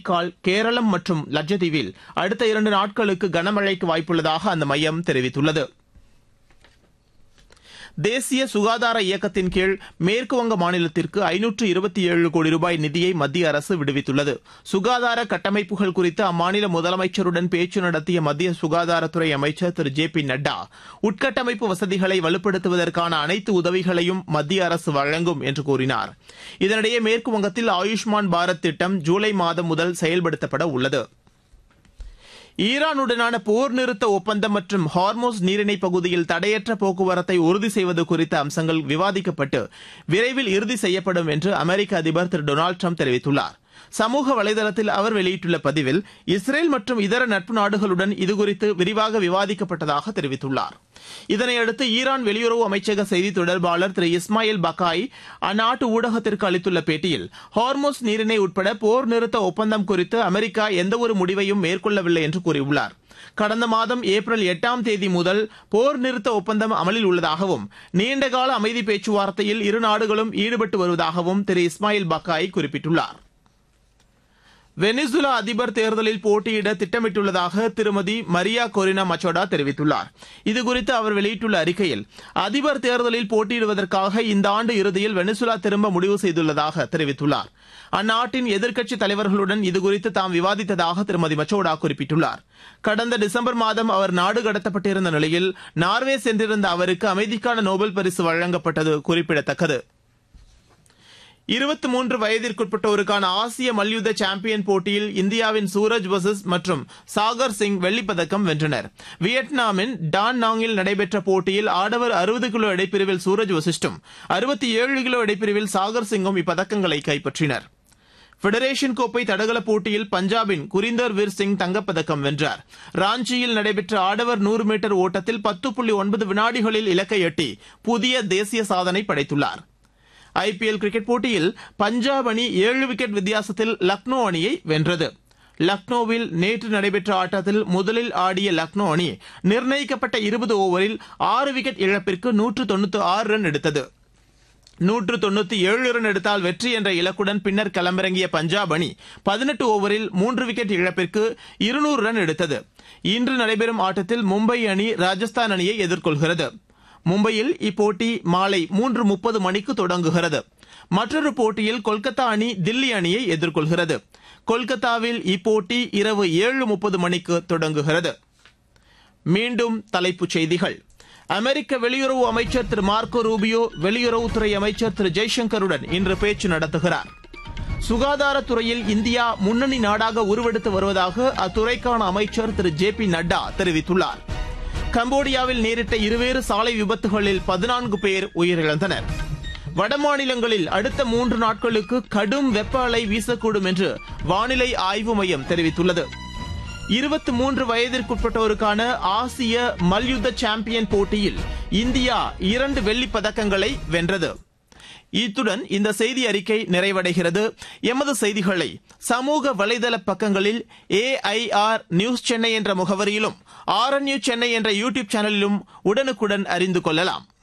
காரைக்கால் கேரளம் மற்றும் லட்சத்தீவில் அடுத்த இரண்டு நாட்களுக்கு கனமழைக்கு வாய்ப்புள்ளதாக அந்த மையம் தெரிவித்துள்ளது தேசிய சுகாதார இயக்கத்தின் கீழ் மேற்குவங்க மாநிலத்திற்கு ஐநூற்று இருபத்தி ஏழு கோடி ரூபாய் நிதியை மத்திய அரசு விடுவித்துள்ளது சுகாதார கட்டமைப்புகள் குறித்து அம்மாநில முதலமைச்சருடன் பேச்சு நடத்திய மத்திய சுகாதாரத்துறை அமைச்சர் திரு ஜே பி நட்டா உட்கட்டமைப்பு வசதிகளை வலுப்படுத்துவதற்கான அனைத்து உதவிகளையும் மத்திய அரசு வழங்கும் என்று கூறினார் இதனிடையே மேற்குவங்கத்தில் ஆயுஷ்மான் பாரத் திட்டம் ஜூலை மாதம் முதல் செயல்படுத்தப்பட உள்ளது ஈரானுடனான போர் நிறுத்த ஒப்பந்தம் மற்றும் ஹார்மோஸ் நீரிணை பகுதியில் தடையற்ற போக்குவரத்தை உறுதி செய்வது குறித்த அம்சங்கள் விவாதிக்கப்பட்டு விரைவில் இறுதி செய்யப்படும் என்று அமெரிக்க அதிபர் திரு டொனால்டு ட்ரம்ப் தெரிவித்துள்ளார் சமூக வலைதளத்தில் அவர் வெளியிட்டுள்ள பதிவில் இஸ்ரேல் மற்றும் இதர நட்பு நாடுகளுடன் இதுகுறித்து விரிவாக விவாதிக்கப்பட்டதாக தெரிவித்துள்ளார் இதனையடுத்து ஈரான் வெளியுறவு அமைச்சக செய்தி தொடர்பாளர் திரு இஸ்மாயில் பக்காய் அந்நாட்டு ஊடகத்திற்கு அளித்துள்ள பேட்டியில் ஹார்மோஸ் நீரிணை உட்பட போர் நிறுத்த ஒப்பந்தம் குறித்து அமெரிக்கா எந்தவொரு முடிவையும் மேற்கொள்ளவில்லை என்று கூறியுள்ளார் கடந்த மாதம் ஏப்ரல் எட்டாம் தேதி முதல் போர் நிறுத்த ஒப்பந்தம் அமலில் உள்ளதாகவும் நீண்டகால அமைதி பேச்சுவார்த்தையில் இரு நாடுகளும் ஈடுபட்டு வருவதாகவும் திரு இஸ்மாயில் பக்காய் குறிப்பிட்டுள்ளார் வெனிசுலா அதிபர் தேர்தலில் போட்டியிட திட்டமிட்டுள்ளதாக திருமதி மரியா கொரினா மச்சோடா தெரிவித்துள்ளார் இதுகுறித்து அவர் வெளியிட்டுள்ள அறிக்கையில் அதிபர் தேர்தலில் போட்டியிடுவதற்காக இந்த ஆண்டு இறுதியில் வெனிசுலா திரும்ப முடிவு செய்துள்ளதாக தெரிவித்துள்ளார் அந்நாட்டின் எதிர்க்கட்சித் தலைவர்களுடன் இதுகுறித்து தாம் விவாதித்ததாக திருமதி மச்சோடா குறிப்பிட்டுள்ளார் கடந்த டிசம்பர் மாதம் அவர் நாடு கடத்தப்பட்டிருந்த நிலையில் நார்வே சென்றிருந்த அவருக்கு அமைதிக்கான நோபல் பரிசு வழங்கப்பட்டது குறிப்பிடத்தக்கது இருபத்தி மூன்று வயதிற்குட்பட்டோருக்கான ஆசிய மல்யுத்த சாம்பியன் போட்டியில் இந்தியாவின் சூரஜ் வசஸ் மற்றும் சாகர் சிங் வெள்ளிப்பதக்கம் வென்றனர் வியட்நாமின் டான் நாங்கில் நடைபெற்ற போட்டியில் ஆடவர் அறுபது கிலோ இடைப்பிரிவில் சூரஜ் வசிஷ்டும் அறுபத்தி ஏழு கிலோ இடைப்பிரிவில் சாகர் சிங்கும் இப்பதக்கங்களை கைப்பற்றினர் ஃபெடரேஷன் கோப்பை தடகள போட்டியில் பஞ்சாபின் குரிந்தர் வீர் சிங் தங்கப்பதக்கம் வென்றார் ராஞ்சியில் நடைபெற்ற ஆடவர் நூறு மீட்டர் ஓட்டத்தில் பத்து புள்ளி ஒன்பது வினாடிகளில் இலக்கை எட்டி புதிய தேசிய சாதனை படைத்துள்ளார் ஐபிஎல் கிரிக்கெட் போட்டியில் பஞ்சாப் அணி ஏழு விக்கெட் வித்தியாசத்தில் லக்னோ அணியை வென்றது லக்னோவில் நேற்று நடைபெற்ற ஆட்டத்தில் முதலில் ஆடிய லக்னோ அணி நிர்ணயிக்கப்பட்ட இருபது ஓவரில் ஆறு விக்கெட் இழப்பிற்கு நூற்று தொண்ணூத்தி ஆறு ரன் எடுத்தது நூற்று தொண்ணூத்தி ஏழு ரன் எடுத்தால் வெற்றி என்ற இலக்குடன் பின்னர் களமிறங்கிய பஞ்சாப் அணி பதினெட்டு ஓவரில் மூன்று விக்கெட் இழப்பிற்கு இருநூறு ரன் எடுத்தது இன்று நடைபெறும் ஆட்டத்தில் மும்பை அணி ராஜஸ்தான் அணியை எதிர்கொள்கிறது மும்பையில் இப்போட்டி மாலை மூன்று முப்பது மணிக்கு தொடங்குகிறது மற்றொரு போட்டியில் கொல்கத்தா அணி தில்லி அணியை எதிர்கொள்கிறது கொல்கத்தாவில் இப்போட்டி இரவு ஏழு முப்பது மணிக்கு தொடங்குகிறது மீண்டும் தலைப்புச் செய்திகள் அமெரிக்க வெளியுறவு அமைச்சர் திரு மார்க்கோ ரூபியோ வெளியுறவுத்துறை அமைச்சர் திரு ஜெய்சங்கருடன் இன்று பேச்சு நடத்துகிறார் சுகாதாரத்துறையில் இந்தியா முன்னணி நாடாக உருவெடுத்து வருவதாக அத்துறைக்கான அமைச்சர் திரு ஜே பி நட்டா தெரிவித்துள்ளார் கம்போடியாவில் நேரிட்ட இருவேறு சாலை விபத்துகளில் பதினான்கு பேர் உயிரிழந்தனர் வடமாநிலங்களில் அடுத்த மூன்று நாட்களுக்கு கடும் வெப்ப அலை வீசக்கூடும் என்று வானிலை ஆய்வு மையம் தெரிவித்துள்ளது இருபத்தி மூன்று வயதிற்குட்பட்டோருக்கான ஆசிய மல்யுத்த சாம்பியன் போட்டியில் இந்தியா இரண்டு வெள்ளிப் பதக்கங்களை வென்றது இத்துடன் இந்த செய்தி அறிக்கை நிறைவடைகிறது எமது செய்திகளை சமூக வலைதள பக்கங்களில் ஏஐஆர் நியூஸ் சென்னை என்ற முகவரியிலும் ஆர்என்யூ சென்னை என்ற யூடியூப் சேனலிலும் உடனுக்குடன் அறிந்து கொள்ளலாம்